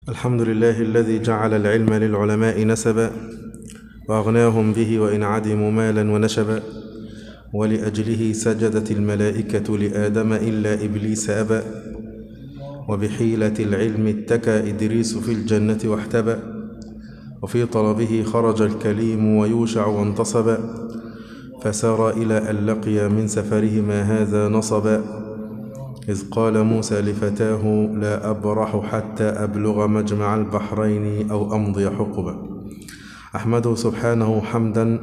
الحمد لله الذي جعل العلم للعلماء نسبا وأغناهم به وإن عدموا مالا ونشبا ولأجله سجدت الملائكة لآدم إلا إبليس أبى وبحيلة العلم اتكى إدريس في الجنة واحتبى وفي طلبه خرج الكليم ويوشع وانتصبا فسار إلى أن لقي من سفرهما هذا نصبا إذ قال موسى لفتاه لا أبرح حتى أبلغ مجمع البحرين أو أمضي حقبا أحمده سبحانه حمدا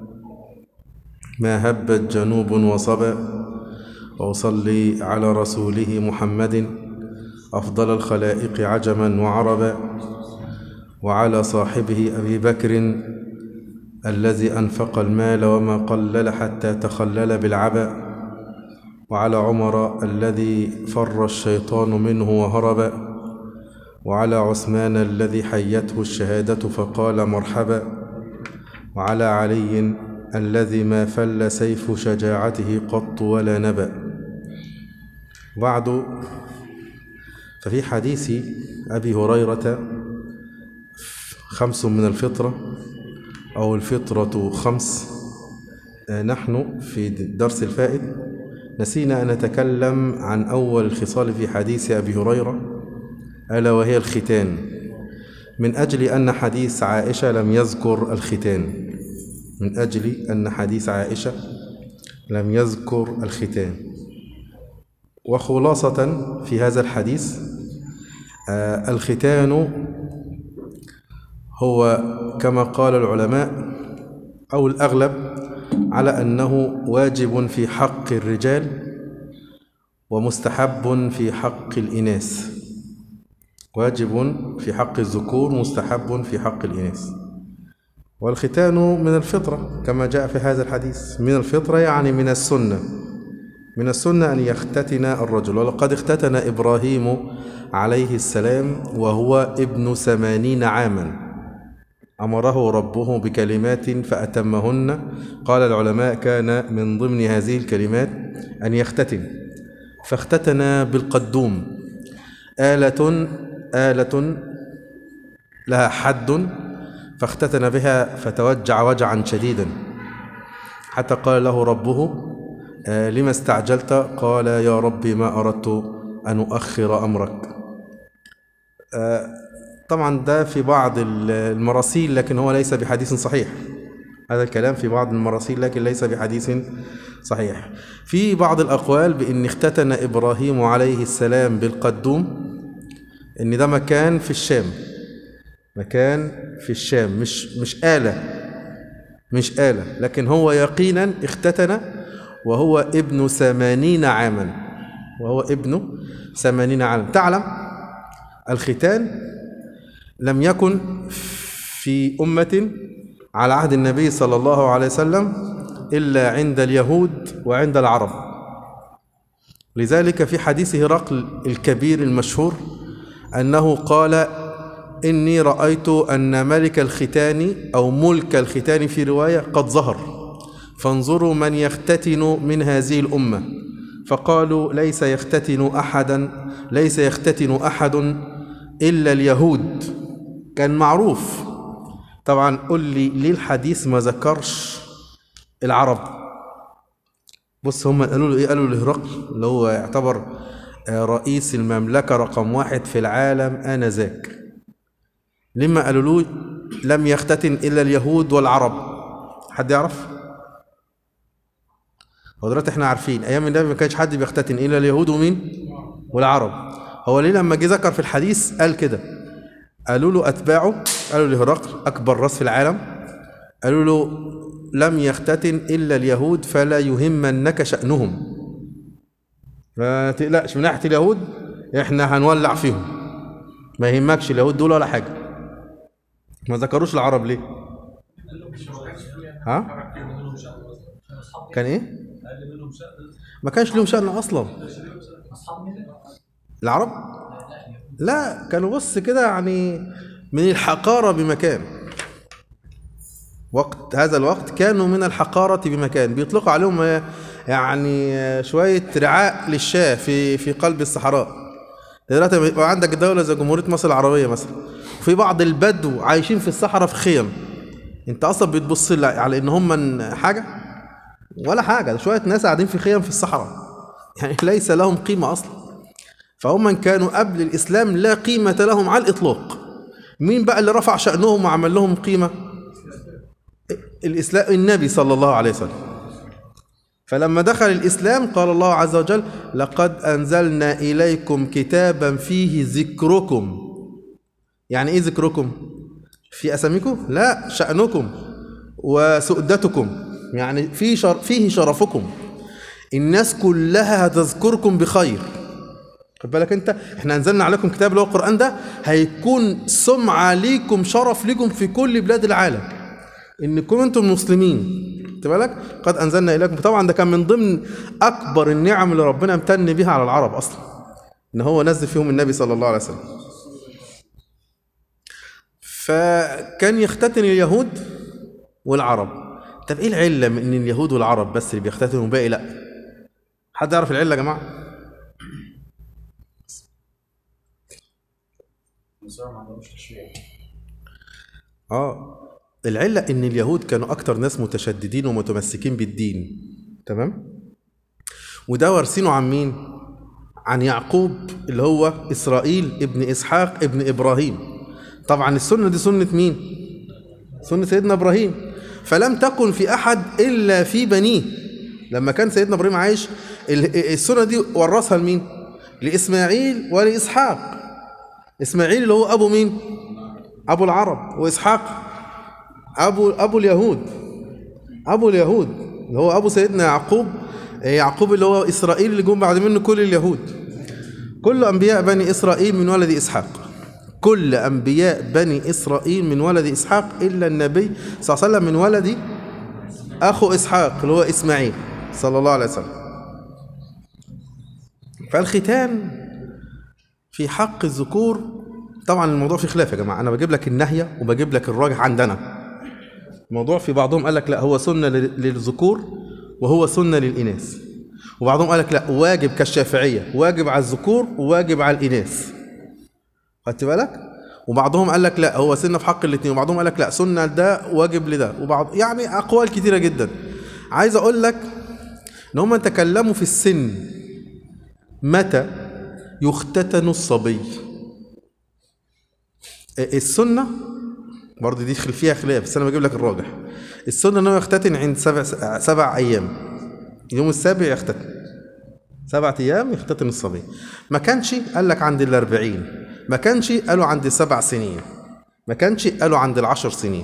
ما هبت جنوب وصبا وأصلي على رسوله محمد أفضل الخلائق عجما وعربا وعلى صاحبه أبي بكر الذي أنفق المال وما قلل حتى تخلل بالعبا وعلى عمر الذي فر الشيطان منه وهرب وعلى عثمان الذي حيته الشهادة فقال مرحبا وعلى علي الذي ما فل سيف شجاعته قط ولا نبأ بعد ففي حديث أبي هريرة خمس من الفطرة أو الفطرة خمس نحن في الدرس الفائت نسينا أن نتكلم عن أول الخصال في حديث أبي هريرة ألا وهي الختان من أجل أن حديث عائشة لم يذكر الختان من أجل أن حديث عائشة لم يذكر الختان وخلاصة في هذا الحديث آه الختان هو كما قال العلماء أو الأغلب على أنه واجب في حق الرجال ومستحب في حق الإناث واجب في حق الذكور مستحب في حق الإناث والختان من الفطرة كما جاء في هذا الحديث من الفطرة يعني من السنة من السنة أن يختتن الرجل ولقد اختتن إبراهيم عليه السلام وهو ابن ثمانين عاماً أمره ربه بكلمات فأتمهن قال العلماء كان من ضمن هذه الكلمات أن يختتن فاختتن بالقدوم آلة آلة لها حد فاختتن بها فتوجع وجعا شديدا حتى قال له ربه آه لما استعجلت قال يا ربي ما أردت أن أؤخر أمرك آه طبعا ده في بعض المراسيل لكن هو ليس بحديث صحيح هذا الكلام في بعض المراسيل لكن ليس بحديث صحيح في بعض الأقوال بأن اختتن إبراهيم عليه السلام بالقدوم أن ده مكان في الشام مكان في الشام مش مش آلة مش آلة لكن هو يقينا اختتن وهو ابن ثمانين عاما وهو ابن ثمانين عاما تعلم الختان لم يكن في أمة على عهد النبي صلى الله عليه وسلم إلا عند اليهود وعند العرب لذلك في حديث هرقل الكبير المشهور أنه قال إني رأيت أن ملك الختان أو ملك الختان في رواية قد ظهر فانظروا من يختتن من هذه الأمة فقالوا ليس يختتن أحدا ليس يختتن أحد إلا اليهود كان معروف طبعا قل لي ليه الحديث ما ذكرش العرب بص هم قالوا له ايه قالوا لهرقل اللي هو يعتبر رئيس المملكة رقم واحد في العالم آنذاك لما قالوا له لم يختتن إلا اليهود والعرب حد يعرف؟ هو دلوقتي احنا عارفين أيام النبي ما كانش حد بيختتن إلا اليهود ومين؟ والعرب هو ليه لما جه ذكر في الحديث قال كده قالوا له أتباعه قالوا لهرقل أكبر راس في العالم قالوا له لم يختتن إلا اليهود فلا يهمنك شأنهم ما تقلقش من ناحية اليهود إحنا هنولع فيهم ما يهمكش اليهود دول ولا حاجة ما ذكروش العرب ليه ها كان ايه ما كانش لهم شأن أصلا العرب لا كانوا بص كده يعني من الحقارة بمكان وقت هذا الوقت كانوا من الحقارة بمكان بيطلقوا عليهم يعني شوية رعاء للشاة في في قلب الصحراء دلوقتي لما يبقى عندك دولة زي جمهورية مصر العربية مثلا وفي بعض البدو عايشين في الصحراء في خيم انت اصلا بتبص ل- على ان هم من حاجة ولا حاجة ده شوية ناس قاعدين في خيم في الصحراء يعني ليس لهم قيمة اصلا فهم كانوا قبل الاسلام لا قيمة لهم على الاطلاق مين بقى اللي رفع شأنهم وعمل لهم قيمة الاسلام النبي صلى الله عليه وسلم فلما دخل الإسلام قال الله عز وجل لقد أنزلنا إليكم كتابا فيه ذكركم يعني إيه ذكركم؟ في أساميكم؟ لا شأنكم وسؤدتكم يعني في شر فيه شرفكم الناس كلها هتذكركم بخير خد بالك انت احنا انزلنا عليكم كتاب اللي هو القرآن ده هيكون سمعة ليكم شرف ليكم في كل بلاد العالم انكم انتم مسلمين خد بالك قد انزلنا اليكم طبعا ده كان من ضمن اكبر النعم اللي ربنا امتن بها على العرب اصلا ان هو نزل فيهم النبي صلى الله عليه وسلم فكان يختتن اليهود والعرب طب ايه العله من ان اليهود والعرب بس اللي بيختتنوا والباقي لا حد يعرف العله يا جماعه النصارى ما عندهمش تشريع اه العله ان اليهود كانوا اكتر ناس متشددين ومتمسكين بالدين تمام وده وارثينه عن مين عن يعقوب اللي هو اسرائيل ابن اسحاق ابن ابراهيم طبعا السنه دي سنه مين سنه سيدنا ابراهيم فلم تكن في احد الا في بنيه لما كان سيدنا ابراهيم عايش ال- السنه دي ورثها لمين لاسماعيل ولاسحاق اسماعيل اللي هو ابو مين ابو العرب واسحاق ابو ابو اليهود ابو اليهود اللي هو ابو سيدنا يعقوب يعقوب اللي هو اسرائيل اللي جم بعد منه كل اليهود كل انبياء بني اسرائيل من ولد اسحاق كل انبياء بني اسرائيل من ولد اسحاق الا النبي صلى الله عليه وسلم من ولد اخو اسحاق اللي هو اسماعيل صلى الله عليه وسلم فالختان في حق الذكور طبعا الموضوع فيه خلاف يا جماعه انا بجيب لك النهيه وبجيب لك الراجح عندنا الموضوع في بعضهم قال لك لا هو سنه لل- للذكور وهو سنه للاناث وبعضهم قال لك لا واجب كالشافعيه واجب على الذكور وواجب على الاناث خدت بالك وبعضهم قال لك لا هو سنه في حق الاثنين وبعضهم قال لك لا سنه لده واجب لده وبعض يعني اقوال كتيره جدا عايز اقول لك ان هم تكلموا في السن متى يختتن الصبي السنه برضه دي خل- فيها خلاف بس انا بجيب لك الراجح السنه انه يختتن عند سبع سبع ايام يوم السابع يختتن سبعة ايام يختتن الصبي ما كانش قال لك عند الأربعين ما كانش قالوا عند السبع سنين ما كانش قالوا عند العشر سنين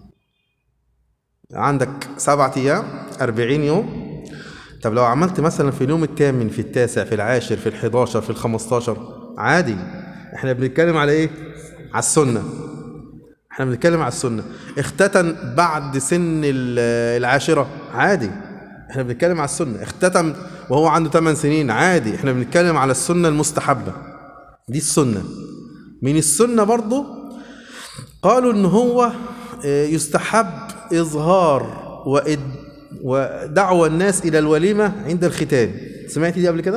عندك سبعة ايام أربعين يوم طب لو عملت مثلا في اليوم الثامن في التاسع في العاشر في الحداشر في الخمستاشر عادي احنا بنتكلم على ايه على السنة احنا بنتكلم على السنة اختتن بعد سن ال- العاشرة عادي احنا بنتكلم على السنة اختتن وهو عنده 8 سنين عادي احنا بنتكلم على السنة المستحبة دي السنة من السنة برضو قالوا ان هو آه، يستحب اظهار وإد ودعوة الناس الى الوليمة عند الختان سمعت دي قبل كده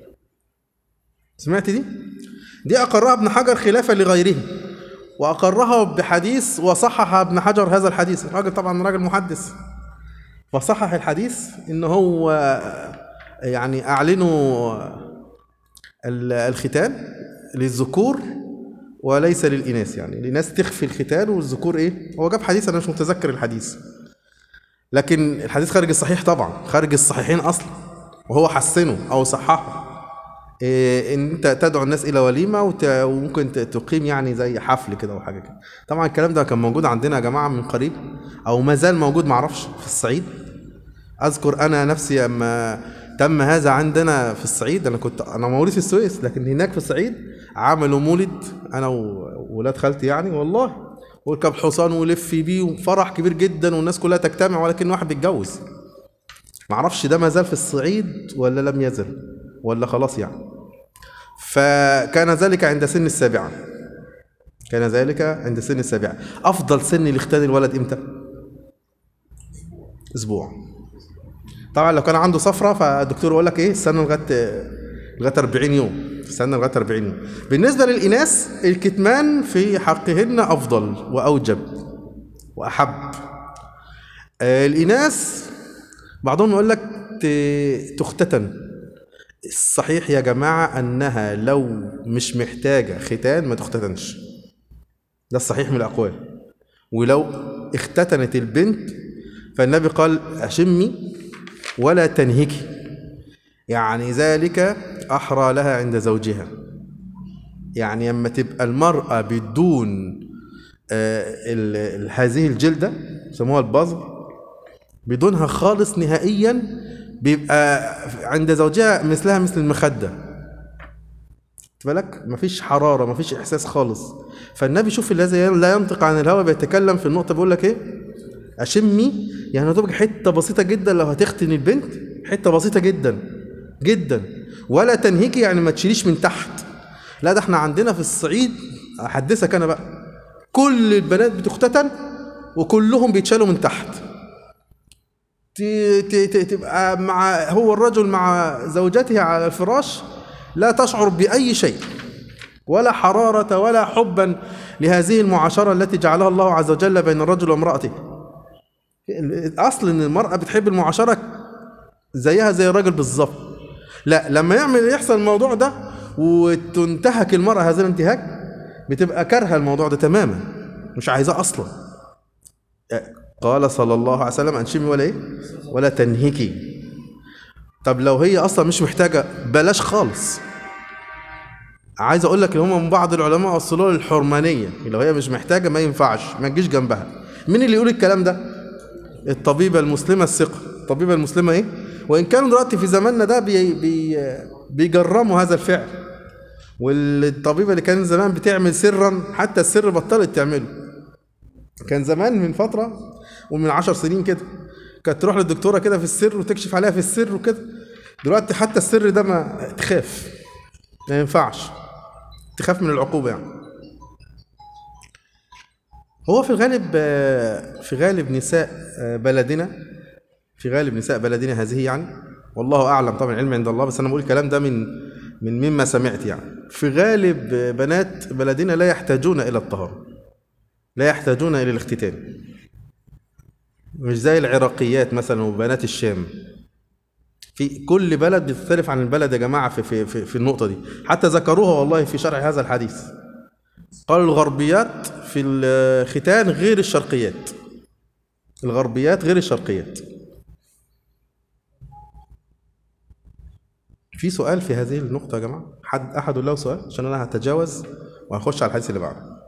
سمعت دي دي اقرها ابن حجر خلافا لغيره واقرها بحديث وصحح ابن حجر هذا الحديث الراجل طبعا راجل محدث فصحح الحديث ان هو يعني اعلنوا ال- الختان للذكور وليس للاناث يعني الاناث تخفي الختان والذكور ايه هو جاب حديث انا مش متذكر الحديث لكن الحديث خارج الصحيح طبعا خارج الصحيحين اصلا وهو حسنه او صححه إيه ان انت تدعو الناس الى وليمه وت- وممكن ت- تقيم يعني زي حفل كده او حاجه كده طبعا الكلام ده كان موجود عندنا يا جماعه من قريب او ما زال موجود معرفش في الصعيد اذكر انا نفسي اما تم هذا عندنا في الصعيد انا كنت انا مولود في السويس لكن هناك في الصعيد عملوا مولد انا وولاد خالتي يعني والله وركب حصان ولف بيه وفرح كبير جدا والناس كلها تجتمع ولكن واحد بيتجوز معرفش ده ما زال في الصعيد ولا لم يزل ولا خلاص يعني فكان ذلك عند سن السابعة كان ذلك عند سن السابعة أفضل سن لاختان الولد إمتى؟ أسبوع طبعا لو كان عنده صفرة فالدكتور يقول لك إيه استنى لغاية لغاية 40 يوم استنى لغايه 40 يوم بالنسبه للاناث الكتمان في حقهن افضل واوجب واحب آه، الاناث بعضهم يقول لك ت- تختتن الصحيح يا جماعه انها لو مش محتاجه ختان ما تختتنش ده الصحيح من الاقوال ولو اختتنت البنت فالنبي قال اشمي ولا تنهكي يعني ذلك احرى لها عند زوجها يعني اما تبقى المراه بدون آه، ال- ال- هذه الجلده يسموها البظر بدونها خالص نهائيا بيبقى عند زوجها مثلها مثل المخده خد بالك مفيش حراره مفيش احساس خالص فالنبي شوف الذي لا ينطق عن الهوى بيتكلم في النقطه بيقول لك ايه اشمي يعني هتبقى حته بسيطه جدا لو هتختن البنت حته بسيطه جدا جدا ولا تنهكي يعني ما تشيليش من تحت لا ده احنا عندنا في الصعيد احدثك انا بقى كل البنات بتختتن وكلهم بيتشالوا من تحت ت- ت- ت- تبقى مع هو الرجل مع زوجته على الفراش لا تشعر بأي شيء ولا حرارة ولا حبا لهذه المعاشرة التي جعلها الله عز وجل بين الرجل وامرأته أصل إن المرأة بتحب المعاشرة زيها زي الراجل بالظبط لا لما يعمل يحصل الموضوع ده وتنتهك المرأة هذا الانتهاك بتبقى كارهة الموضوع ده تماما مش عايزاه أصلا قال صلى الله عليه وسلم أنشمي ولا إيه ولا تنهكي طب لو هي أصلا مش محتاجة بلاش خالص عايز أقول لك إن هم من بعض العلماء وصلوا للحرمانية لو هي مش محتاجة ما ينفعش ما تجيش جنبها مين اللي يقول الكلام ده الطبيبة المسلمة الثقة الطبيبة المسلمة إيه وإن كانوا دلوقتي في زماننا ده بي بي بيجرموا هذا الفعل والطبيبة اللي كان زمان بتعمل سرا حتى السر بطلت تعمله كان زمان من فترة ومن عشر سنين كده كانت تروح للدكتورة كده في السر وتكشف عليها في السر وكده دلوقتي حتى السر ده ما تخاف ما ينفعش تخاف من العقوبة يعني هو في الغالب آه، في غالب نساء آه، بلدنا في غالب نساء بلدنا هذه يعني والله اعلم طبعا العلم عند الله بس انا بقول الكلام ده من من مما سمعت يعني في غالب آه، بنات بلدنا لا يحتاجون الى الطهاره لا يحتاجون الى الاختتان مش زي العراقيات مثلا وبنات الشام في كل بلد بتختلف عن البلد يا جماعه في في في, في النقطه دي حتى ذكروها والله في شرح هذا الحديث قالوا الغربيات في الختان غير الشرقيات الغربيات غير الشرقيات في سؤال في هذه النقطة يا جماعة حد أحد له سؤال عشان أنا هتجاوز وهخش على الحديث اللي بعده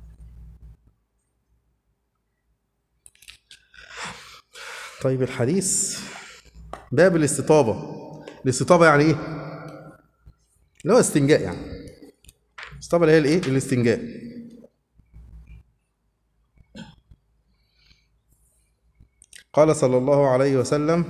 طيب الحديث باب الاستطابة الاستطابة يعني ايه؟ اللي هو استنجاء يعني الاستطابة اللي هي الايه؟ الاستنجاء قال صلى الله عليه وسلم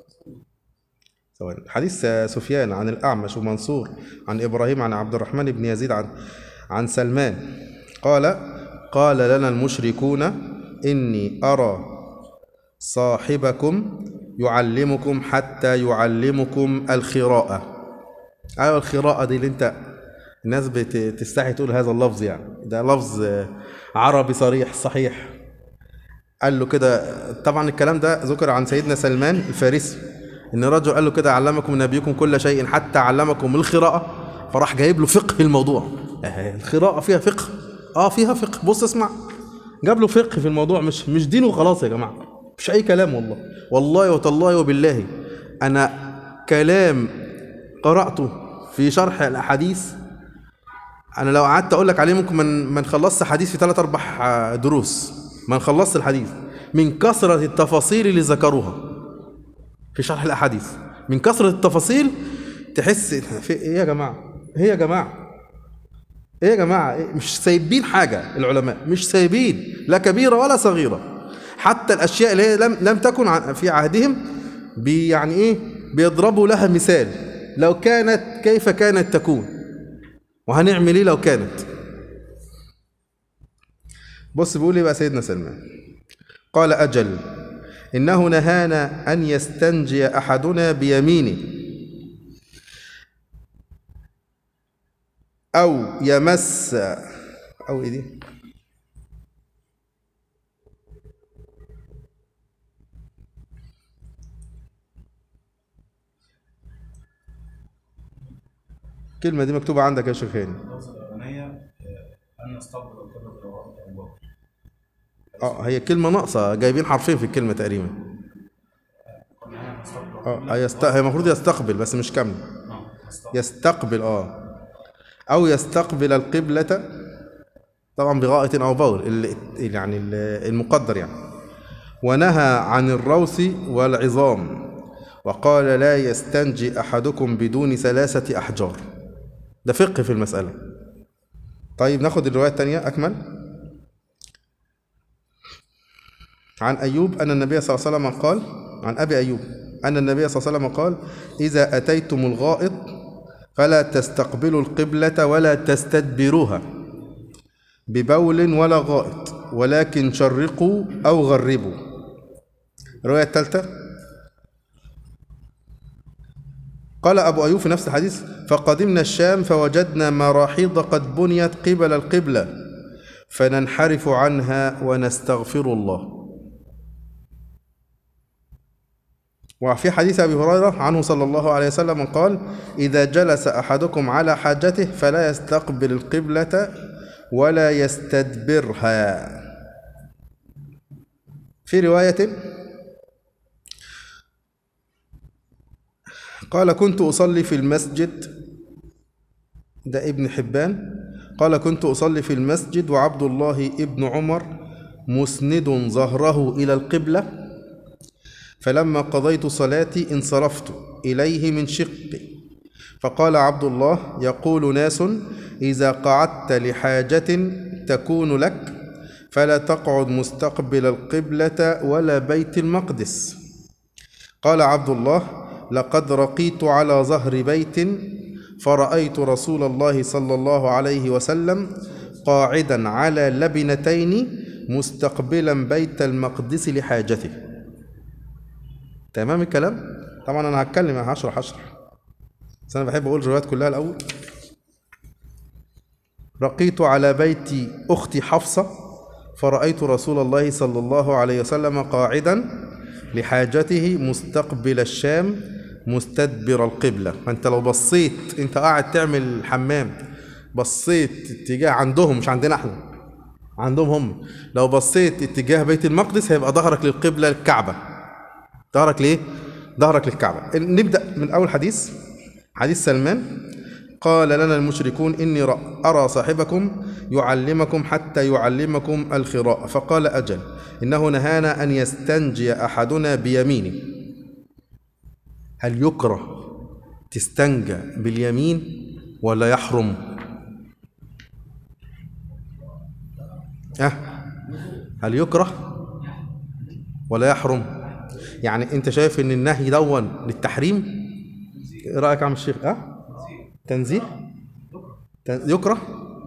ثواني حديث سفيان عن الأعمش ومنصور عن إبراهيم عن عبد الرحمن بن يزيد عن عن سلمان قال قال لنا المشركون إني أرى صاحبكم يعلمكم حتى يعلمكم الخراءة أيوة الخراءة دي اللي أنت الناس بتستحي تقول هذا اللفظ يعني ده لفظ آه، عربي صريح صحيح قال له كده طبعا الكلام ده ذكر عن سيدنا سلمان الفارسي ان رجل قال له كده علمكم نبيكم كل شيء حتى علمكم القراءة فراح جايب له فقه الموضوع آه، القراءة فيها فقه اه فيها فقه بص اسمع جاب له فقه في الموضوع مش مش دين وخلاص يا جماعة مش اي كلام والله والله وتالله وبالله انا كلام قرأته في شرح الاحاديث انا لو قعدت اقول لك عليه ممكن من ما نخلصش حديث في ثلاث اربع آه، دروس ما نخلصش الحديث من كثرة التفاصيل اللي ذكروها في شرح الاحاديث من كثرة التفاصيل تحس في ايه يا جماعة ايه يا جماعة ايه يا جماعة إيه؟ مش سايبين حاجة العلماء مش سايبين لا كبيرة ولا صغيرة حتى الاشياء اللي هي لم لم تكن ع- في عهدهم بي يعني ايه بيضربوا لها مثال لو كانت كيف كانت تكون وهنعمل ايه لو كانت بص بيقول ايه بقى سيدنا سلمان قال اجل انه نهانا ان يستنجي احدنا بيمينه أو يمس أو إيه دي الكلمة دي مكتوبة عندك يا شيخ هاني اللفظة الأولانية آه، أن نستقبل القبلة الغائط أو بكر اه هي كلمة ناقصة جايبين حرفين في الكلمة تقريبا قلنا أن نستقبل اه يست... هي المفروض يستقبل بس مش كاملة نعم نستقبل يستقبل اه او يستقبل القبلة طبعا بغائط او بول ال- ال- يعني ال- المقدر يعني ونهى عن الروث والعظام وقال لا يستنجي احدكم بدون ثلاثة احجار ده فقه في المسألة طيب ناخد الرواية الثانية اكمل عن أيوب أن النبي صلى الله عليه وسلم قال عن أبي أيوب أن النبي صلى الله عليه وسلم قال إذا أتيتم الغائط فلا تستقبلوا القبلة ولا تستدبروها ببول ولا غائط ولكن شرقوا أو غربوا الرواية الثالثة قال أبو أيوب في نفس الحديث فقدمنا الشام فوجدنا مراحيض قد بنيت قبل القبلة فننحرف عنها ونستغفر الله وفي حديث أبي هريرة عنه صلى الله عليه وسلم قال إذا جلس أحدكم على حاجته فلا يستقبل القبلة ولا يستدبرها في رواية قال كنت أصلي في المسجد ده ابن حبان قال كنت أصلي في المسجد وعبد الله ابن عمر مسند ظهره إلى القبلة فلما قضيت صلاتي انصرفت إليه من شقي فقال عبد الله يقول ناس إذا قعدت لحاجة تكون لك فلا تقعد مستقبل القبلة ولا بيت المقدس قال عبد الله لقد رقيت على ظهر بيت فرأيت رسول الله صلى الله عليه وسلم قاعدا على لبنتين مستقبلا بيت المقدس لحاجته تمام الكلام طبعا انا هتكلم انا هشرح هشرح بس انا بحب اقول الروايات كلها الاول رقيت على بيت اختي حفصه فرأيت رسول الله صلى الله عليه وسلم قاعدا لحاجته مستقبل الشام مستدبر القبلة فانت لو بصيت انت قاعد تعمل حمام بصيت اتجاه عندهم مش عندنا احنا عندهم هم لو بصيت اتجاه بيت المقدس هيبقى ظهرك للقبلة الكعبة ظهرك ليه؟ ظهرك للكعبة نبدأ من أول حديث حديث سلمان قال لنا المشركون إني رأ- أرى صاحبكم يعلمكم حتى يعلمكم الخراء فقال أجل إنه نهانا أن يستنجي أحدنا بيمينه هل يكره تستنجى باليمين ولا يحرم أه هل يكره ولا يحرم يعني انت شايف ان النهي دون للتحريم ايه رايك يا عم الشيخ اه تنزيه تن- يكره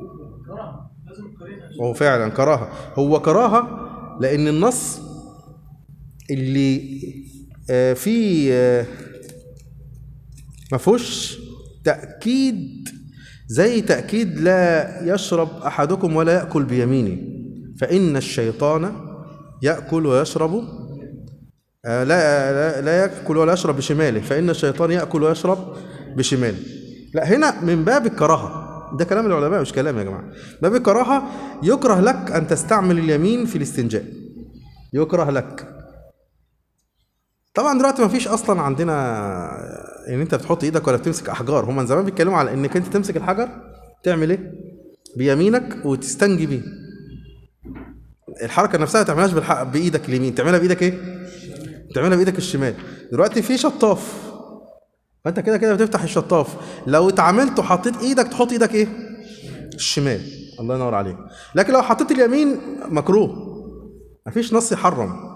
هو فعلا كراهه هو كراهه لان النص اللي آه فيه آه ما فيهوش تاكيد زي تاكيد لا يشرب احدكم ولا ياكل بيمينه فان الشيطان ياكل ويشرب آه، لا لا لا ياكل ولا يشرب بشماله فان الشيطان ياكل ويشرب بشماله لا هنا من باب الكراهه ده كلام العلماء مش كلام يا جماعه باب الكراهه يكره لك ان تستعمل اليمين في الاستنجاء يكره لك طبعا دلوقتي ما فيش اصلا عندنا ان انت بتحط ايدك ولا بتمسك احجار هم من زمان بيتكلموا على انك انت تمسك الحجر تعمل ايه بيمينك وتستنجي بيه الحركه نفسها ما تعملهاش بالحق بايدك اليمين تعملها بايدك ايه تعملها بايدك الشمال دلوقتي في شطاف فانت كده كده بتفتح الشطاف لو اتعاملت وحطيت ايدك تحط ايدك ايه الشمال الله ينور عليك لكن لو حطيت اليمين مكروه مفيش نص يحرم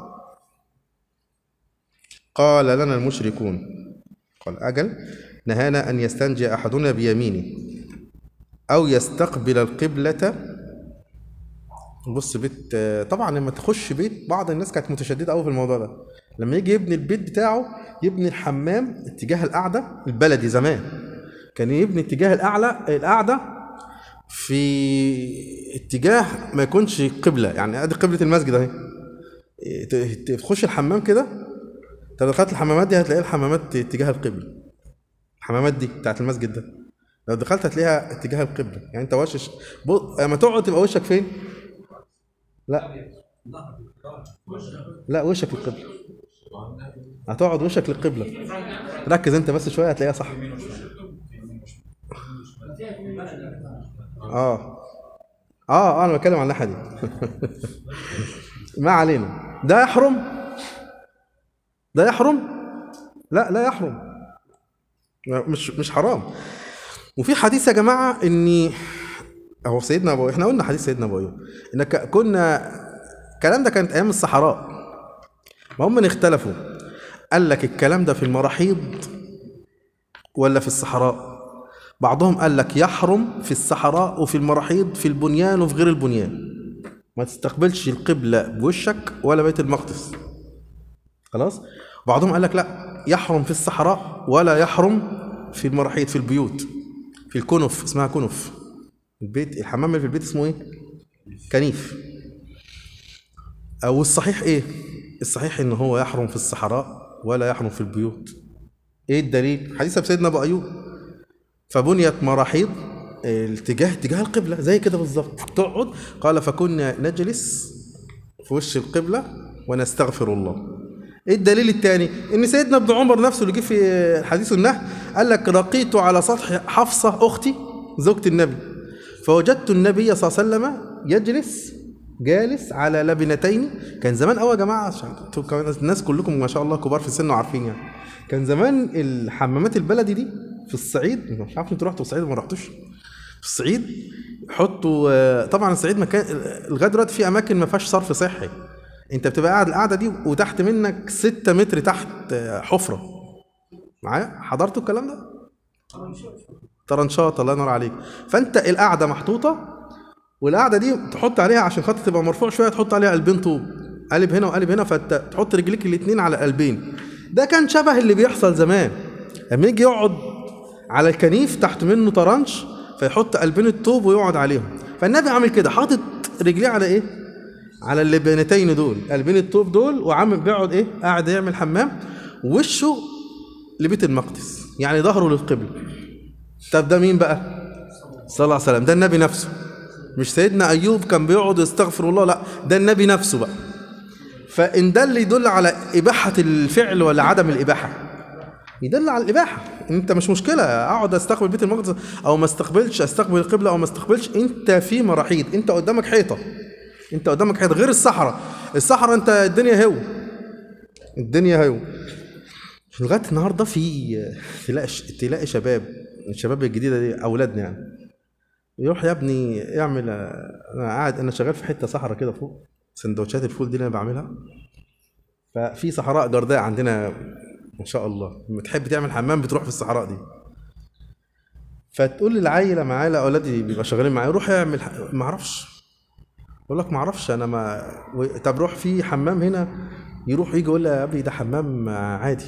قال لنا المشركون قال اجل نهانا ان يستنجي احدنا بيمينه او يستقبل القبله بص بيت طبعا لما تخش بيت بعض الناس كانت متشدده قوي في الموضوع ده لما يجي يبني البيت بتاعه يبني الحمام اتجاه القعده البلدي زمان كان يبني اتجاه الاعلى القعده في اتجاه ما يكونش قبله يعني ادي قبله المسجد اهي ت- ت- تخش الحمام كده انت لو دخلت الحمامات دي هتلاقي الحمامات اتجاه القبله الحمامات دي بتاعت المسجد ده لو دخلت هتلاقيها اتجاه القبله يعني انت وشش بص لما تقعد تبقى وشك فين لا لا وشك للقبله هتقعد وشك للقبله ركز انت بس شويه هتلاقيها صح اه اه اه انا بتكلم عن الناحيه دي ما علينا ده يحرم ده يحرم لا لا يحرم مش مش حرام وفي حديث يا جماعه اني هو سيدنا ابو احنا قلنا حديث سيدنا ابو ايوب ان ك- كنا الكلام ده كانت ايام الصحراء ما هم اختلفوا قال لك الكلام ده في المراحيض ولا في الصحراء بعضهم قال لك يحرم في الصحراء وفي المراحيض في البنيان وفي غير البنيان ما تستقبلش القبلة بوشك ولا بيت المقدس خلاص بعضهم قال لك لا يحرم في الصحراء ولا يحرم في المراحيض في البيوت في الكنف اسمها كنف البيت الحمام اللي في البيت اسمه ايه كنيف او الصحيح ايه الصحيح ان هو يحرم في الصحراء ولا يحرم في البيوت ايه الدليل حديث سيدنا ابو ايوب فبنيت مراحيض الاتجاه اتجاه القبلة زي كده بالظبط تقعد قال فكنا نجلس في وش القبلة ونستغفر الله ايه الدليل الثاني ان سيدنا ابن عمر نفسه اللي جه في حديث النهي قال لك رقيت على سطح حفصة اختي زوجة النبي فوجدت النبي صلى الله عليه وسلم يجلس جالس على لبنتين كان زمان قوي يا جماعه عشان انتوا كمان الناس كلكم ما شاء الله كبار في السن وعارفين يعني كان زمان الحمامات البلدي دي في الصعيد مش عارف انتوا رحتوا الصعيد ولا ما رحتوش في الصعيد يحطوا آه، طبعا الصعيد مكان لغايه دلوقتي في اماكن ما فيهاش صرف صحي انت بتبقى قاعد القعده دي وتحت منك 6 متر تحت آه، حفره معايا حضرتوا الكلام ده طرنشات الله ينور عليك فانت القعده محطوطه والقعده دي تحط عليها عشان خاطر تبقى مرفوع شويه تحط عليها قلبين طوب قلب هنا وقلب هنا فانت تحط رجليك الاثنين على قلبين ده كان شبه اللي بيحصل زمان لما يجي يقعد على الكنيف تحت منه طرنش فيحط قلبين الطوب ويقعد عليهم فالنبي عامل كده حاطط رجليه على ايه على اللبنتين دول قلبين الطوب دول وعامل بيقعد ايه قاعد يعمل حمام وشه لبيت المقدس يعني ظهره للقبله طب ده مين بقى صلى الله عليه وسلم ده النبي نفسه مش سيدنا ايوب كان بيقعد يستغفر الله لا ده النبي نفسه بقى فان ده اللي يدل على اباحه الفعل ولا عدم الاباحه يدل على الاباحه انت مش مشكله اقعد استقبل بيت المقدس او ما استقبلش استقبل القبله او ما استقبلش انت في مراحيض انت قدامك حيطه انت قدامك حيطه غير الصحراء الصحراء انت الدنيا هو الدنيا هو لغايه النهارده في تلاقي تلاقي شباب الشباب الجديده دي اولادنا يعني يروح يا ابني اعمل انا قاعد انا شغال في حته صحراء كده فوق سندوتشات الفول دي اللي انا بعملها ففي صحراء جرداء عندنا ما شاء الله لما تحب تعمل حمام بتروح في الصحراء دي فتقول للعيله معايا لا اولادي بيبقى شغالين معايا روح اعمل ح- ما اعرفش يقول لك ما اعرفش انا ما و- طب روح في حمام هنا يروح يجي يقول لي يا ابني ده حمام عادي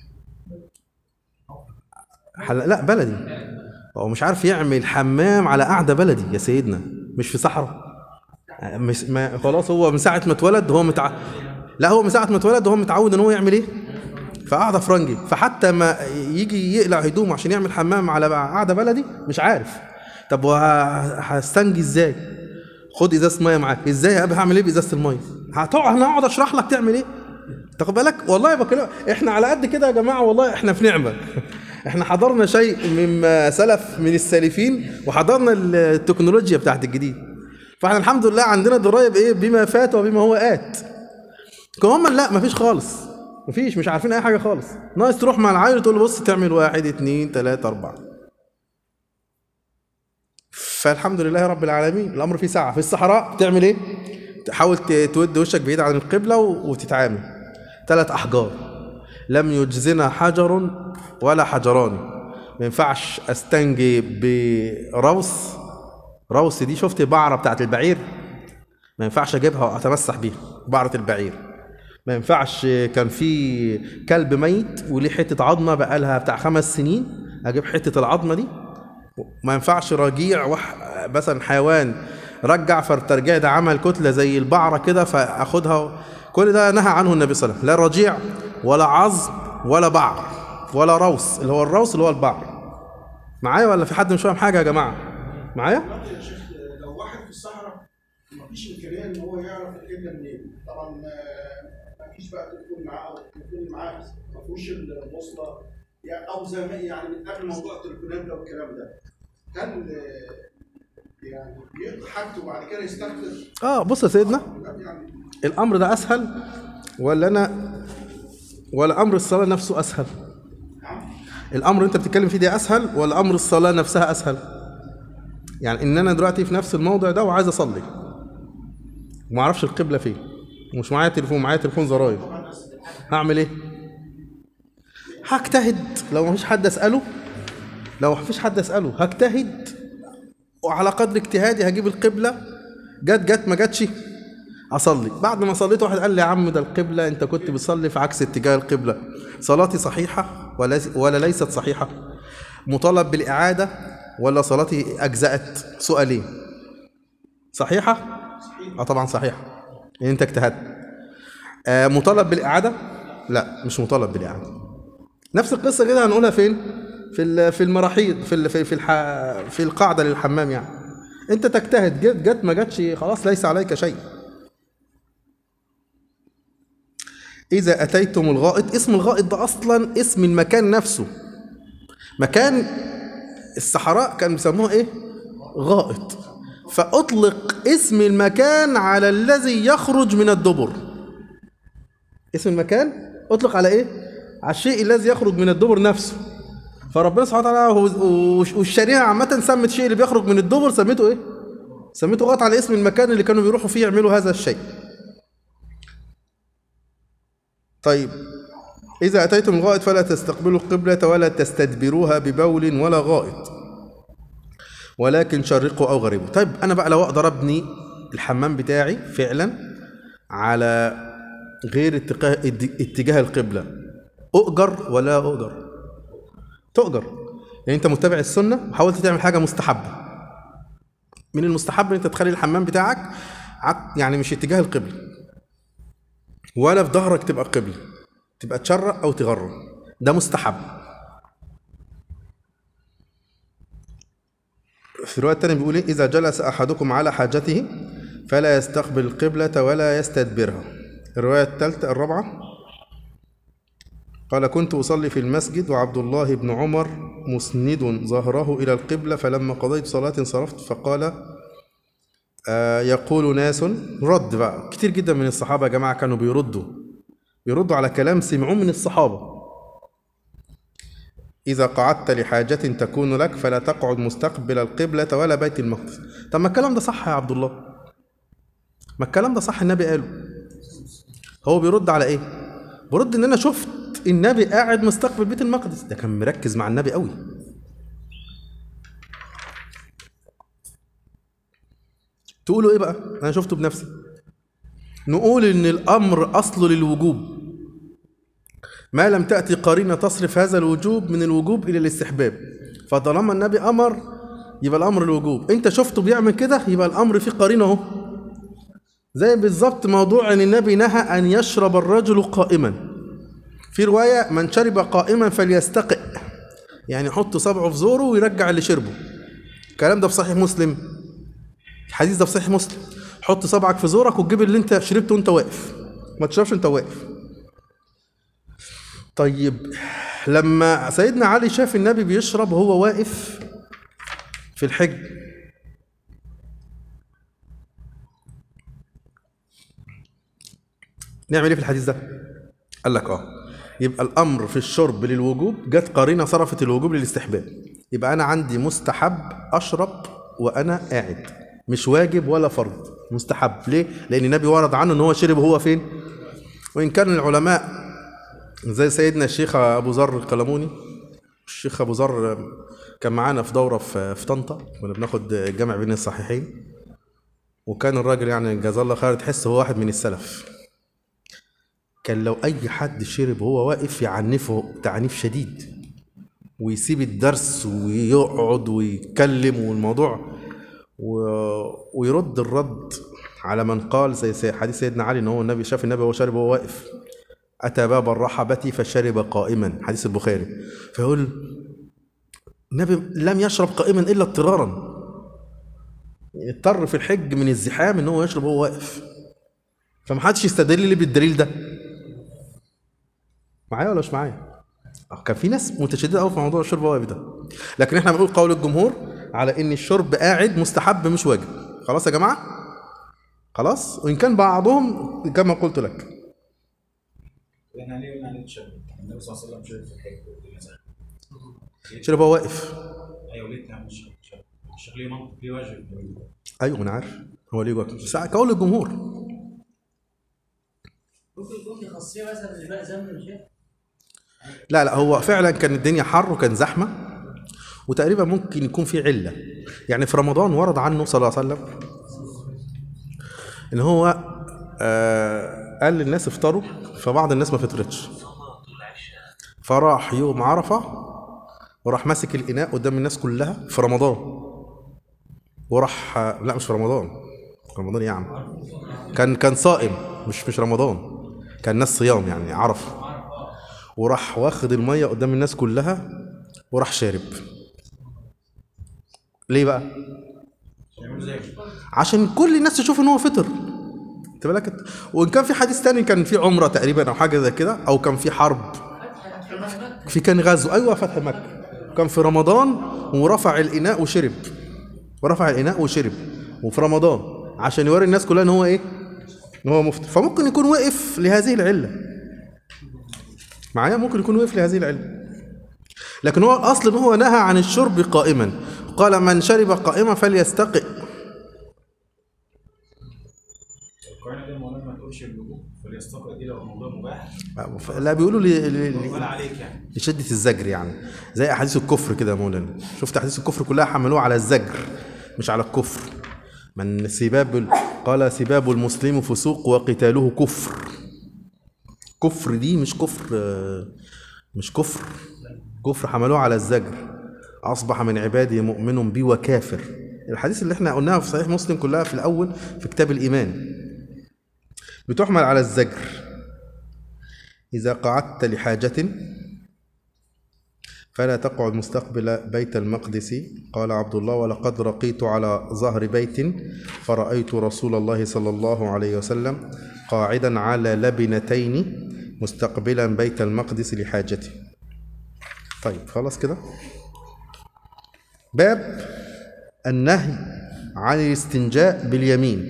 حل... لا بلدي هو مش عارف يعمل حمام على قعده بلدي يا سيدنا مش في صحراء مش ما خلاص هو من ساعه ما اتولد هو متع... لا هو من ساعه ما اتولد هو متعود ان هو يعمل ايه في قعده فرنجي فحتى ما يجي يقلع هدومه عشان يعمل حمام على قعده بلدي مش عارف طب وهستنجي ازاي خد ازازه ميه معاك ازاي يا ابي هعمل ايه بازازه الميه هتقعد انا اقعد اشرح لك تعمل ايه تاخد بالك والله بكلم احنا على قد كده يا جماعه والله احنا في نعمه احنا حضرنا شيء مما سلف من السالفين وحضرنا التكنولوجيا بتاعت الجديد فاحنا الحمد لله عندنا درايه بايه بما فات وبما هو ات هم لا مفيش خالص مفيش مش عارفين اي حاجه خالص ناقص تروح مع العيل تقول له بص تعمل واحد اتنين تلاته اربعه فالحمد لله رب العالمين الامر فيه سعه في الصحراء تعمل ايه تحاول ت- تود وشك بعيد عن القبله و- وتتعامل ثلاث احجار لم يجزنا حجر ولا حجران ما ينفعش استنجي بروس روس دي شفت البعره بتاعت البعير ما ينفعش اجيبها واتمسح بيها بعره البعير ما ينفعش كان في كلب ميت وليه حته عظمه بقالها بتاع خمس سنين اجيب حته العظمه دي ما ينفعش رجيع وح... مثلا حيوان رجع فالترجيع ده عمل كتله زي البعره كده فاخدها كل ده نهى عنه النبي صلى الله عليه وسلم لا رجيع ولا عظم ولا بعر ولا روس اللي هو الروس اللي هو البعر معايا ولا في حد مش فاهم حاجه يا جماعه معايا دلوقتي يا شيخ لو واحد في الصحراء مفيش امكانيه ان هو يعرف القبله منين طبعا آه، مفيش بقى تليفون معاه او التليفون اللي معاه ما فيهوش البوصله يعني او زي ما يعني من قبل موضوع التليفونات ده والكلام ده هل آه، يعني بيقضي حاجته وبعد كده يستغفر اه بص يا سيدنا يعني الامر ده اسهل ولا انا ولا امر الصلاه نفسه اسهل الامر اللي انت بتتكلم فيه ده اسهل ولا امر الصلاه نفسها اسهل يعني ان انا دلوقتي في نفس الموضع ده وعايز اصلي وما اعرفش القبله فين ومش معايا تليفون معايا تليفون زراير هعمل ايه هجتهد لو مفيش حد اساله لو مفيش حد اساله هجتهد وعلى قدر اجتهادي هجيب القبله جت جت ما جاتش اصلي بعد ما صليت واحد قال لي يا عم ده القبله انت كنت بتصلي في عكس اتجاه القبله صلاتي صحيحه ولا ولا ليست صحيحه مطالب بالاعاده ولا صلاتي اجزات سؤالين صحيحه اه طبعا صحيحه لان انت اجتهدت آه مطالب بالاعاده لا مش مطالب بالاعاده نفس القصه كده هنقولها فين في ال- في المراحيض في ال- في في, الح... في القاعده للحمام يعني انت تجتهد جت جت ما جاتش خلاص ليس عليك شيء إذا أتيتم الغائط اسم الغائط ده أصلا اسم المكان نفسه مكان الصحراء كان بيسموه إيه؟ غائط فأطلق اسم المكان على الذي يخرج من الدبر اسم المكان أطلق على إيه؟ على الشيء الذي يخرج من الدبر نفسه فربنا سبحانه وتعالى هو- والشريعة عامة سمت الشيء اللي بيخرج من الدبر سميته إيه؟ سميته غائط على اسم المكان اللي كانوا بيروحوا فيه يعملوا هذا الشيء طيب إذا أتيتم الغائط فلا تستقبلوا القبلة ولا تستدبروها ببول ولا غائط ولكن شرقوا أو غربوا طيب أنا بقى لو أقدر أبني الحمام بتاعي فعلا على غير اتجاه اتجاه القبلة أؤجر ولا أؤجر تؤجر يعني أنت متبع السنة وحاولت تعمل حاجة مستحبة من المستحب ان انت تخلي الحمام بتاعك عك- يعني مش اتجاه القبله ولا في ظهرك تبقى قبله تبقى تشرق او تغرب ده مستحب في الروايه الثانيه بيقول ايه اذا جلس احدكم على حاجته فلا يستقبل القبله ولا يستدبرها الروايه الثالثه الرابعه قال كنت أصلي في المسجد وعبد الله بن عمر مسند ظهره إلى القبلة فلما قضيت صلاة انصرفت فقال آه يقول ناس رد بقى كتير جدا من الصحابة يا جماعة كانوا بيردوا بيردوا على كلام سمعوه من الصحابة إذا قعدت لحاجة تكون لك فلا تقعد مستقبل القبلة ولا بيت المقدس طب ما الكلام ده صح يا عبد الله ما الكلام ده صح النبي قاله هو بيرد على ايه برد ان انا شفت النبي قاعد مستقبل بيت المقدس ده كان مركز مع النبي قوي تقولوا ايه بقى انا شفته بنفسي نقول ان الامر اصله للوجوب ما لم تأتي قرينة تصرف هذا الوجوب من الوجوب إلى الاستحباب فطالما النبي أمر يبقى الأمر الوجوب أنت شفته بيعمل كده يبقى الأمر فيه قرينة أهو زي بالظبط موضوع أن النبي نهى أن يشرب الرجل قائما في رواية من شرب قائما فليستقئ يعني يحط صبعه في زوره ويرجع اللي شربه الكلام ده في صحيح مسلم الحديث ده في صحيح مسلم حط صبعك في زورك وتجيب اللي انت شربته وانت واقف ما تشربش انت واقف طيب لما سيدنا علي شاف النبي بيشرب وهو واقف في الحج نعمل ايه في الحديث ده قال لك اه يبقى الامر في الشرب للوجوب جت قرينه صرفت الوجوب للاستحباب يبقى انا عندي مستحب اشرب وانا قاعد مش واجب ولا فرض مستحب ليه لان النبي ورد عنه ان هو شرب وهو فين وان كان العلماء زي سيدنا الشيخ ابو ذر القلموني الشيخ ابو ذر كان معانا في دوره في في طنطا كنا بناخد الجمع بين الصحيحين وكان الراجل يعني جزاه الله خير تحس هو واحد من السلف كان لو اي حد شرب وهو واقف يعنفه تعنيف شديد ويسيب الدرس ويقعد ويتكلم والموضوع و... ويرد الرد على من قال زي زي حديث سيدنا علي ان هو النبي شاف النبي وهو شارب وهو واقف اتى باب الرحبه فشرب قائما حديث البخاري فيقول النبي لم يشرب قائما الا اضطرارا يعني اضطر في الحج من الزحام ان هو يشرب وهو واقف فمحدش يستدل لي بالدليل ده معايا ولا مش معايا آه، كان في ناس متشدده قوي في موضوع الشرب وهو واقف ده لكن احنا بنقول قول الجمهور على ان الشرب قاعد مستحب مش واجب خلاص يا جماعه خلاص وان كان بعضهم كما قلت لك احنا ليه قلنا عليه تشبه؟ النبي صلى الله عليه وسلم شرب في الحج والدنيا زي شرب وهو واقف ايوه ليه تعمل شرب شرب الشيخ ليه منطق ليه وجه ايوه انا عارف هو ليه وقت بس كقول الجمهور ممكن يكون في خاصيه مثلا لباء زمن الشيخ لا لا هو فعلا كان الدنيا حر وكان زحمه وتقريبا ممكن يكون في عله يعني في رمضان ورد عنه صلى الله عليه وسلم ان هو آه قال للناس افطروا فبعض الناس ما فطرتش فراح يوم عرفه وراح ماسك الاناء قدام الناس كلها في رمضان وراح لا مش في رمضان رمضان يا عم كان كان صائم مش مش رمضان كان ناس صيام يعني عرفه وراح واخد الميه قدام الناس كلها وراح شارب ليه بقى يعملوا زي عشان كل الناس تشوف ان هو فطر انت بالك وان كان في حديث تاني كان في عمره تقريبا او حاجه زي كده او كان في حرب في كان غزو ايوه فتح مكه كان في رمضان ورفع الاناء وشرب ورفع الاناء وشرب وفي رمضان عشان يوري الناس كلها ان هو ايه ان هو مفطر فممكن يكون وقف لهذه العله معايا ممكن يكون وقف لهذه العله لكن هو الاصل ان هو نهى عن الشرب قائما قال من شرب قائما فليستقئ القرآن ده مولانا ما تقولش الوجوب فليستقر دي لو الموضوع مباح لا بيقولوا لي- لي- ولا لي- عليك يعني لشدة الزجر يعني زي أحاديث الكفر كده يا مولانا شفت أحاديث الكفر كلها حملوها على الزجر مش على الكفر من سباب ال- قال سباب المسلم فسوق وقتاله كفر كفر دي مش كفر آه، مش كفر كفر حملوه على الزجر أصبح من عبادي مؤمن بي وكافر الحديث اللي احنا قلناها في صحيح مسلم كلها في الأول في كتاب الإيمان بتحمل على الزجر إذا قعدت لحاجة فلا تقعد مستقبل بيت المقدس قال عبد الله ولقد رقيت على ظهر بيت فرأيت رسول الله صلى الله عليه وسلم قاعدا على لبنتين مستقبلا بيت المقدس لحاجته طيب خلاص كده باب النهي عن الاستنجاء باليمين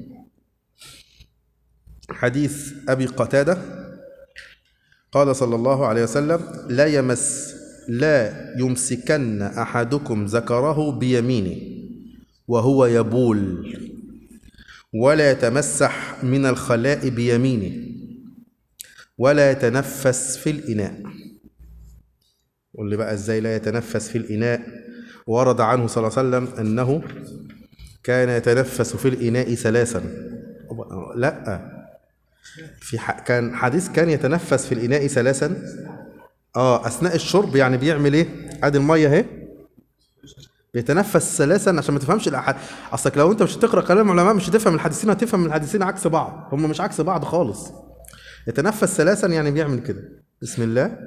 حديث أبي قتادة قال صلى الله عليه وسلم لا يمس لا يمسكن احدكم ذكره بيمينه وهو يبول ولا يتمسح من الخلاء بيمينه ولا يتنفس في الاناء قول لي بقى ازاي لا يتنفس في الاناء ورد عنه صلى الله عليه وسلم انه كان يتنفس في الاناء ثلاثا لا في ح... كان حديث كان يتنفس في الإناء ثلاثا اه أثناء الشرب يعني بيعمل إيه؟ ادي المية أهي بيتنفس ثلاثا عشان ما تفهمش الأحد أصلك لو أنت مش هتقرأ كلام العلماء مش هتفهم الحديثين هتفهم من الحديثين عكس بعض هم مش عكس بعض خالص يتنفس ثلاثا يعني بيعمل كده بسم الله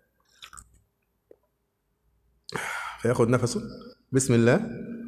فياخد نفسه بسم الله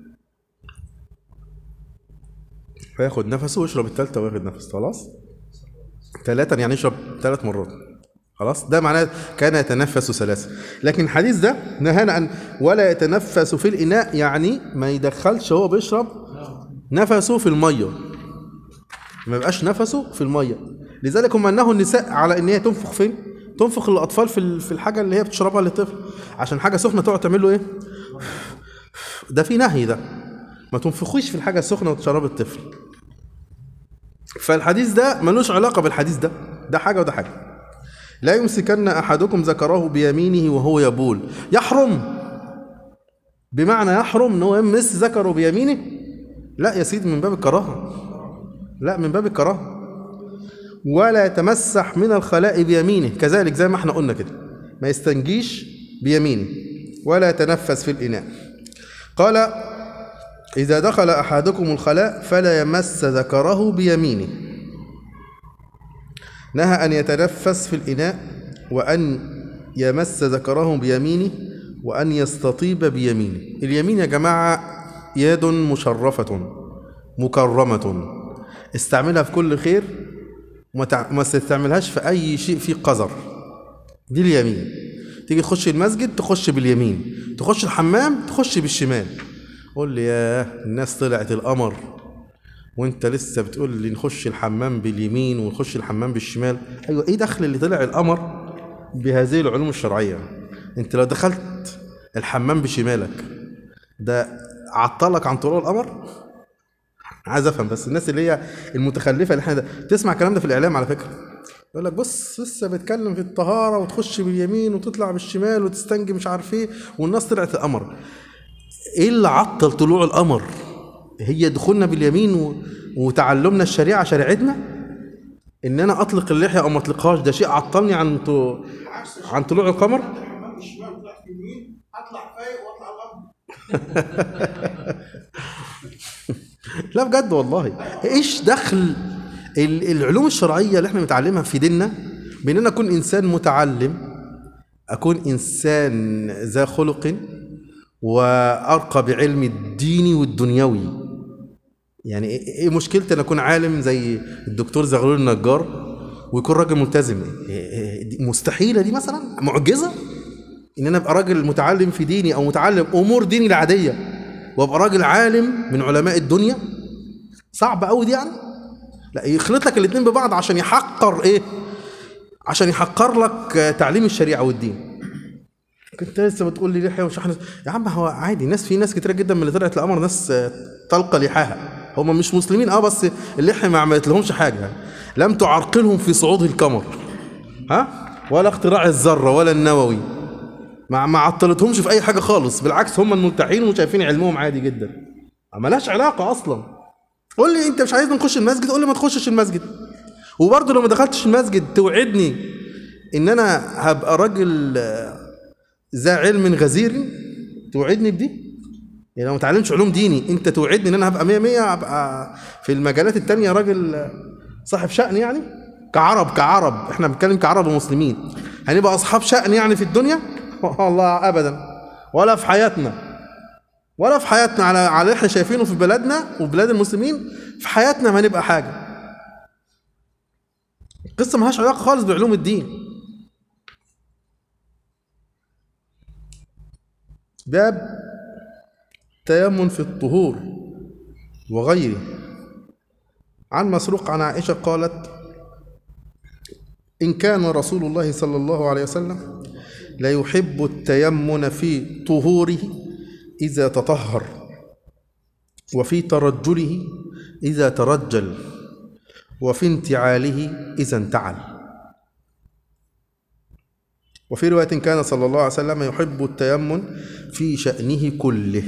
فياخد نفسه ويشرب التالتة وياخد نفس خلاص ثلاثا يعني يشرب ثلاث مرات خلاص ده معناه كان يتنفس ثلاثا لكن الحديث ده نهانا عن ولا يتنفس في الإناء يعني ما يدخلش هو بيشرب نفسه في المية ما يبقاش نفسه في المية لذلك هم نهوا النساء على ان هي تنفخ فين تنفخ للاطفال في ال- في الحاجه اللي هي بتشربها للطفل عشان حاجه سخنه تقعد تعمل له ايه ده في نهي ده ما تنفخوش في الحاجه السخنه وتشرب الطفل فالحديث ده ملوش علاقة بالحديث ده ده حاجة وده حاجة لا يمسكن أحدكم ذكره بيمينه وهو يبول يحرم بمعنى يحرم ان هو يمس ذكره بيمينه لا يا سيدي من باب الكراهة لا من باب الكراهة ولا يتمسح من الخلاء بيمينه كذلك زي ما احنا قلنا كده ما يستنجيش بيمينه ولا يتنفس في الإناء قال إذا دخل أحدكم الخلاء فلا يمس ذكره بيمينه نهى أن يتنفس في الإناء وأن يمس ذكره بيمينه وأن يستطيب بيمينه اليمين يا جماعة يد مشرفة مكرمة استعملها في كل خير وما تع- ما تستعملهاش في أي شيء فيه قذر دي اليمين تيجي تخش المسجد تخش باليمين تخش الحمام تخش بالشمال قول لي ياه الناس طلعت القمر وانت لسه بتقول لي نخش الحمام باليمين ونخش الحمام بالشمال ايوه ايه دخل اللي طلع القمر بهذه العلوم الشرعيه انت لو دخلت الحمام بشمالك ده عطلك عن طلوع القمر عايز افهم بس الناس اللي هي المتخلفه اللي احنا ده تسمع الكلام ده في الاعلام على فكره يقول لك بص لسه بيتكلم في الطهاره وتخش باليمين وتطلع بالشمال وتستنجي مش عارف ايه والناس طلعت القمر ايه اللي عطل طلوع القمر هي دخولنا باليمين و... وتعلمنا الشريعه شريعتنا ان انا اطلق اللحيه او ما اطلقهاش ده شيء عطلني عن ط... عكس عن طلوع القمر دخلت الحمام بالشمال وطلعت باليمين اطلع فايق واطلع الارض لا بجد والله ايش دخل ال- العلوم الشرعيه اللي احنا بنتعلمها في ديننا بان انا اكون انسان متعلم اكون انسان ذا خلق وارقى بعلم الديني والدنيوي يعني ايه إيه مشكلتي ان اكون عالم زي الدكتور زغلول النجار ويكون راجل ملتزم إيه- إيه- دي مستحيله دي مثلا معجزه ان انا ابقى راجل متعلم في ديني او متعلم امور ديني العاديه وابقى راجل عالم من علماء الدنيا صعب قوي دي يعني لا يخلط لك الاثنين ببعض عشان يحقر ايه عشان يحقر لك آه، تعليم الشريعه والدين كنت لسه بتقول لي لحيه وشحن يا عم هو عادي ناس في ناس كتير جدا من اللي طلعت القمر ناس آه، طلقه لحاها هم مش مسلمين اه بس اللحيه ما عملت لهمش حاجه يعني. لم تعرقلهم في صعود القمر ها ولا اختراع الذره ولا النووي ما ما عطلتهمش في اي حاجه خالص بالعكس هم الملتحين وشايفين علمهم عادي جدا ملهاش علاقه اصلا قول لي انت مش عايزني نخش المسجد قول لي ما تخشش المسجد وبرضه لو ما دخلتش المسجد توعدني ان انا هبقى راجل آه، ذا علم غزير توعدني بدي يعني لو ما اتعلمتش علوم ديني انت توعدني ان انا هبقى 100 100 هبقى في المجالات التانية راجل آه، صاحب شأن يعني كعرب كعرب احنا بنتكلم كعرب ومسلمين هنبقى اصحاب شأن يعني في الدنيا والله ابدا ولا في حياتنا ولا في حياتنا على على اللي احنا شايفينه في بلدنا وبلاد المسلمين في حياتنا ما نبقى حاجه قصه ملهاش علاقه خالص بعلوم الدين باب تيمم في الطهور وغيره عن مسروق عن عائشه قالت ان كان رسول الله صلى الله عليه وسلم لا يحب التيمن في طهوره إذا تطهر وفي ترجله إذا ترجل وفي انتعاله إذا انتعل وفي رواية كان صلى الله عليه وسلم يحب التيمن في شأنه كله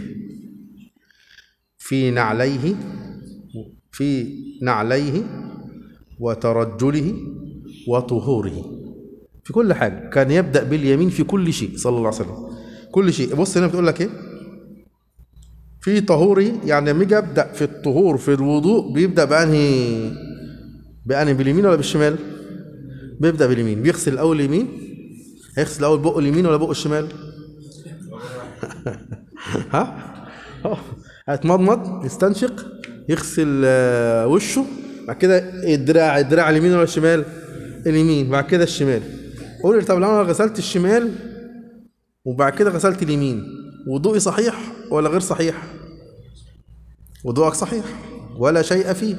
في نعليه في نعليه وترجله وطهوره في كل حاجة كان يبدأ باليمين في كل شيء صلى الله عليه وسلم كل شيء بص هنا بتقول لك ايه في طهوره يعني لما يجي يبدأ في الطهور في الوضوء بيبدأ بأنهي بأنهي باليمين ولا بالشمال بيبدأ باليمين بيغسل الأول اليمين هيغسل الأول بقه اليمين ولا بقه الشمال ها أهو. هيتمضمض يستنشق يغسل آه، وشه بعد كده الدراع الدراع اليمين ولا الشمال اليمين بعد كده الشمال قول لي طب لو انا غسلت الشمال وبعد كده غسلت اليمين وضوئي صحيح ولا غير صحيح وضوءك صحيح ولا شيء فيه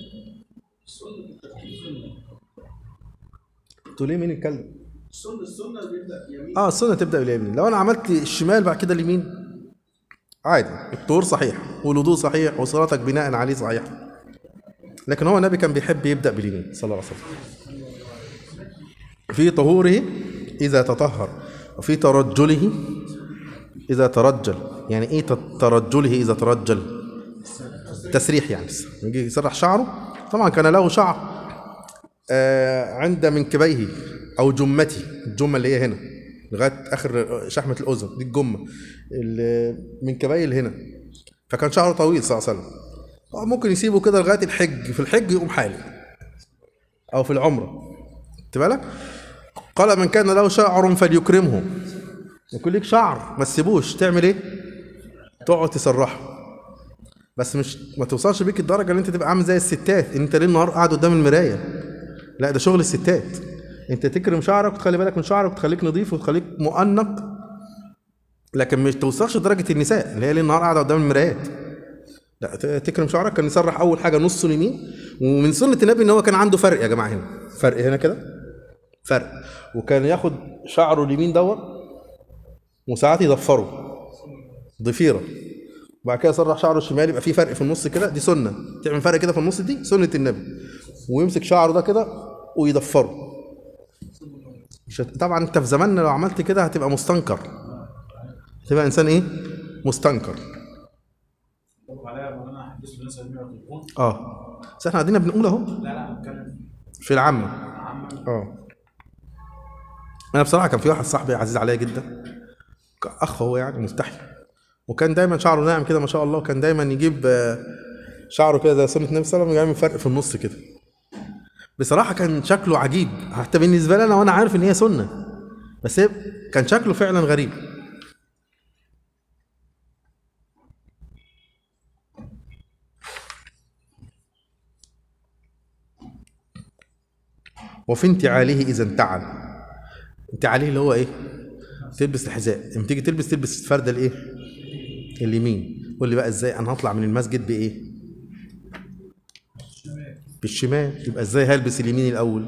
تقول ليه مين يتكلم السنه السنه بيبدا يمين اه السنه تبدا باليمين لو انا عملت الشمال بعد كده اليمين عادي الطهور صحيح والوضوء صحيح وصلاتك بناء عليه صحيح لكن هو النبي كان بيحب يبدا باليمين صلى الله عليه وسلم في طهوره اذا تطهر وفي ترجله اذا ترجل يعني ايه تت- ترجله اذا ترجل تسريح يعني يجي يسرح شعره طبعا كان له شعر آه، عند منكبيه او جمته الجمه اللي هي هنا لغايه اخر شحمه الاذن دي الجمه اللي منكبيه اللي هنا فكان شعره طويل صلى الله عليه وسلم آه، ممكن يسيبه كده لغايه الحج في الحج يقوم حالق او في العمره خدت بالك قال من كان له شعر فليكرمه يكون ليك شعر ما تسيبوش تعمل ايه تقعد تسرحه بس مش ما توصلش بيك الدرجه اللي انت تبقى عامل زي الستات انت ليل نهار قاعد قدام المرايه لا ده شغل الستات انت تكرم شعرك وتخلي بالك من شعرك وتخليك نظيف وتخليك مؤنق لكن مش توصلش لدرجه النساء اللي هي ليل نهار قاعده قدام المرايات لا ت- تكرم شعرك كان يسرح اول حاجه نص اليمين ومن سنه النبي ان هو كان عنده فرق يا جماعه هنا فرق هنا كده فرق وكان ياخد شعره اليمين دوت وساعات يضفره ضفيره وبعد كده يسرح شعره الشمال يبقى في فرق في النص كده دي سنه تعمل فرق كده في النص دي سنه النبي ويمسك شعره ده كده ويضفره مش هت- طبعا انت في زماننا لو عملت كده هتبقى مستنكر هتبقى انسان ايه مستنكر طب عليها ما انا حدثت الناس علميه وتليفون اه بس احنا قاعدين بنقول اهو لا لا بتكلم في العامه عامه اه انا بصراحه كان في واحد صاحبي عزيز عليا جدا اخ هو يعني مفتحي وكان دايما شعره ناعم كده ما شاء الله وكان دايما يجيب آه، شعره كده زي سنه النبي صلى الله عليه وسلم يعمل فرق في النص كده بصراحه كان شكله عجيب حتى بالنسبه لي انا وانا عارف ان هي سنه بس هي كان شكله فعلا غريب وفي انتعاله اذا انتعل انتعاله اللي هو ايه تلبس الحذاء لما تيجي تلبس تلبس الفرده الايه اليمين قول لي بقى ازاي انا هطلع من المسجد بايه بالشمال يبقى ازاي هلبس اليمين الاول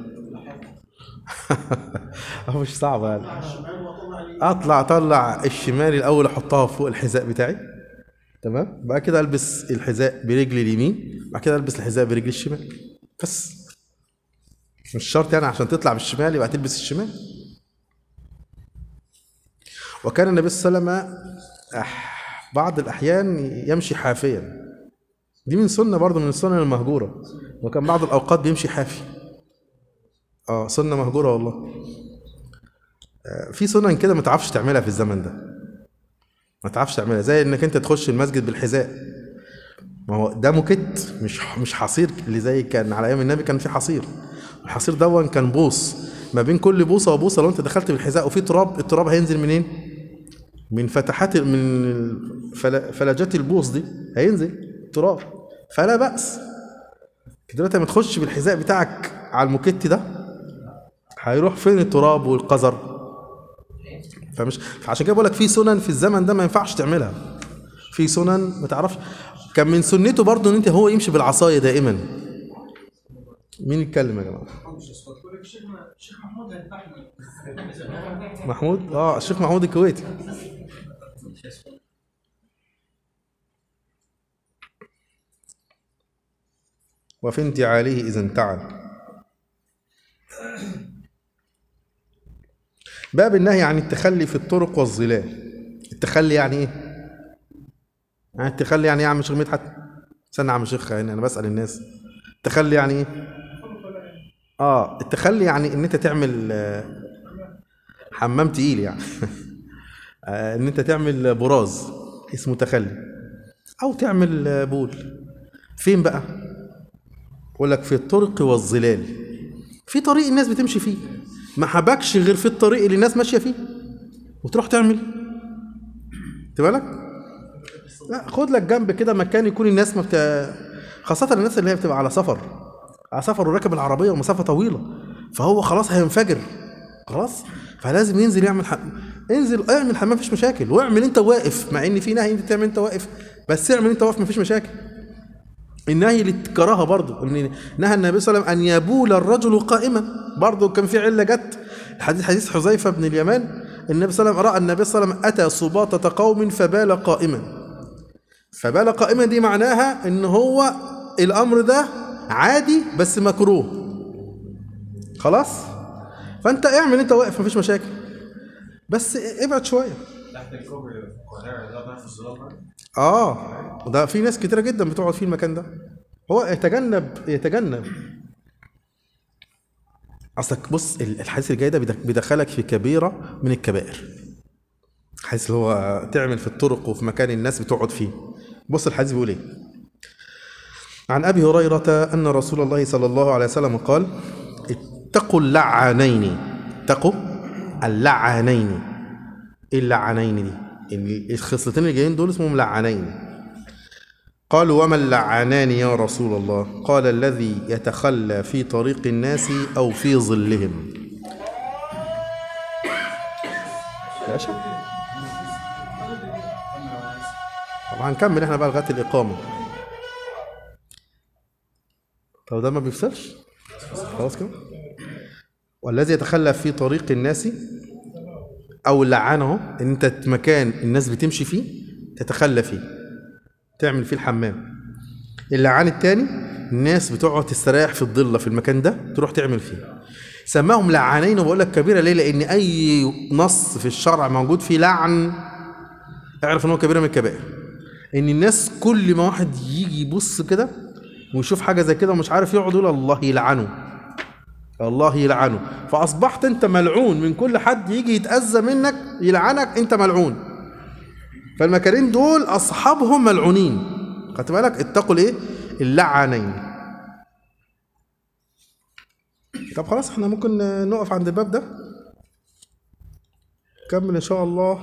هو مش صعب يعني الشمال واطلع اليمين اطلع اطلع الشمال الاول احطها فوق الحذاء بتاعي تمام بعد كده البس الحذاء برجلي اليمين بعد كده البس الحذاء برجلي الشمال بس مش شرط يعني عشان تطلع بالشمال يبقى تلبس الشمال وكان النبي صلى الله عليه وسلم أح- بعض الاحيان يمشي حافيا دي من سنه برضه من السنن المهجوره وكان بعض الاوقات بيمشي حافي اه سنه مهجوره والله في سنن كده ما تعرفش تعملها في الزمن ده ما تعرفش تعملها زي انك انت تخش المسجد بالحذاء ما هو ده موكيت مش مش حصير اللي زي كان على ايام النبي كان في حصير الحصير دون كان بوص ما بين كل بوصه وبوصه لو انت دخلت بالحذاء وفي تراب التراب هينزل منين من فتحات من فل- فلجات البوص دي هينزل تراب فلا بأس كده دلوقتي لما تخش بالحذاء بتاعك على الموكيت ده هيروح فين التراب والقذر فمش فعشان كده بقول لك في سنن في الزمن ده ما ينفعش تعملها في سنن ما تعرفش كان من سنته برضه ان انت هو يمشي بالعصايه دائما مين يتكلم يا جماعه بقول لك الشيخ الشيخ محمود هيذبحني محمود اه الشيخ محمود الكويتي وفي انتعاله اذا انتعل باب النهي عن التخلي في الطرق والظلال التخلي يعني ايه يعني التخلي يعني ايه يا عم شيخ مدحت استنى يا عم شيخ يعني انا بسال الناس التخلي يعني ايه اه التخلي يعني ان انت تعمل آه، حمام تقيل يعني آه، ان انت تعمل براز اسمه تخلي او تعمل آه، بول فين بقى يقول لك في الطرق والظلال في طريق الناس بتمشي فيه ما حبكش غير في الطريق اللي الناس ماشيه فيه وتروح تعمل خدت بالك لا خد لك جنب كده مكان يكون الناس ما بت... خاصة الناس اللي هي بتبقى على سفر على سفر وراكب العربية ومسافة طويلة فهو خلاص هينفجر خلاص فلازم ينزل يعمل حم... انزل اعمل حمام مفيش مشاكل واعمل انت واقف مع ان في نهي انت تعمل انت واقف بس اعمل انت واقف مفيش مشاكل النهي للكراهه برضه ان نهى النبي صلى الله عليه وسلم ان يبول الرجل قائما برضه كان في عله جت حديث حديث حذيفه بن اليمان النبي صلى الله عليه وسلم راى النبي صلى الله عليه وسلم اتى سباطه قوم فبال قائما فبال قائما دي معناها ان هو الامر ده عادي بس مكروه خلاص فانت اعمل انت واقف مفيش مشاكل بس ابعد شويه تحت الكوبري في القاهره ده بقى في الظلام اه ده في ناس كتيره جدا بتقعد فيه المكان ده هو يتجنب يتجنب اصلك بص ال- الحديث الجاي ده بيدخ- بيدخلك في كبيره من الكبائر حيث هو تعمل في الطرق وفي مكان الناس بتقعد فيه بص الحديث بيقول ايه عن ابي هريره ان رسول الله صلى الله عليه وسلم قال اتقوا اللعانين اتقوا اللعانين ايه اللعانين دي ال- الخصلتين اللي جايين دول اسمهم لعانين قالوا وما اللعانان يا رسول الله قال الذي يتخلى في طريق الناس او في ظلهم ماشي طب هنكمل احنا بقى لغايه الاقامه طب ده ما بيفصلش خلاص كده والذي يتخلى في طريق الناس او اللعانه ان انت مكان الناس بتمشي فيه تتخلى فيه تعمل فيه الحمام اللعان التاني الناس بتقعد تستريح في الضله في المكان ده تروح تعمل فيه سماهم لعانين وبقول لك كبيره ليه لان اي نص في الشرع موجود فيه لعن اعرف ان هو كبيره من الكبائر ان الناس كل ما واحد يجي يبص كده ويشوف حاجه زي كده ومش عارف يقعد يقول الله يلعنه الله يلعنه فاصبحت انت ملعون من كل حد يجي يتاذى منك يلعنك انت ملعون فالمكانين دول اصحابهم ملعونين خدت بالك اتقوا الايه اللعانين طب خلاص احنا ممكن نقف عند الباب ده كمل ان شاء الله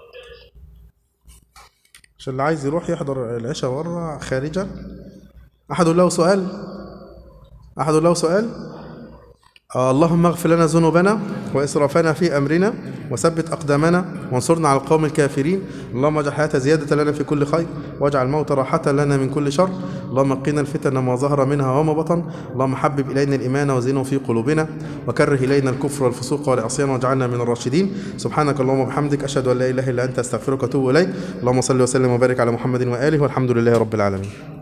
عشان اللي عايز يروح يحضر العشاء بره خارجا احد له سؤال احد له سؤال آه اللهم اغفر لنا ذنوبنا واسرافنا في امرنا وثبت اقدامنا وانصرنا على القوم الكافرين اللهم اجعل الحياه زياده لنا في كل خير واجعل الموت راحه لنا من كل شر اللهم قنا الفتن ما ظهر منها وما بطن اللهم حبب الينا الايمان وزينه في قلوبنا وكره الينا الكفر والفسوق والعصيان واجعلنا من الراشدين سبحانك اللهم وبحمدك اشهد ان لا اله الا انت استغفرك واتوب اليك اللهم صل وسلم وبارك على محمد واله والحمد لله رب العالمين